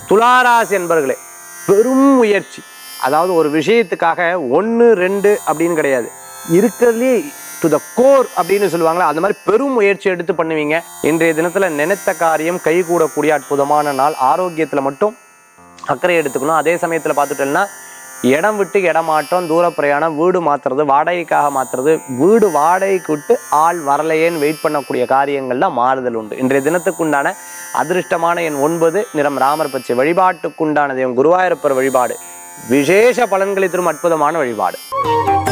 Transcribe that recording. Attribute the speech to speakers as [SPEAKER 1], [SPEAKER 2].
[SPEAKER 1] துளாராசி என்பர்களே பெரும் முயற்சி அதாவது ஒரு விஷயத்துக்காக ஒன்று ரெண்டு அப்படின்னு கிடையாது இருக்கிறதுலே டு த கோர் அப்படின்னு சொல்லுவாங்களா அந்த மாதிரி பெரும் முயற்சி எடுத்து பண்ணுவீங்க இன்றைய தினத்துல நினைத்த காரியம் கைகூடக்கூடிய அற்புதமான நாள் ஆரோக்கியத்துல மட்டும் அக்கறை எடுத்துக்கணும் அதே சமயத்துல பார்த்துட்டோம்னா இடம் விட்டு இடம் மாற்றம் தூர பிரயாணம் வீடு மாத்துறது வாடகைக்காக மாத்துறது வீடு வாடகைக்கு விட்டு ஆள் வரலையேன்னு வெயிட் பண்ணக்கூடிய காரியங்கள்ல மாறுதல் உண்டு இன்றைய தினத்துக்குண்டான அதிர்ஷ்டமான எண் ஒன்பது நிறம் ராமர் பச்சை வழிபாட்டுக்குண்டான தெய்வம் குருவாயூரப்பர் வழிபாடு விசேஷ பலன்களை தரும் அற்புதமான வழிபாடு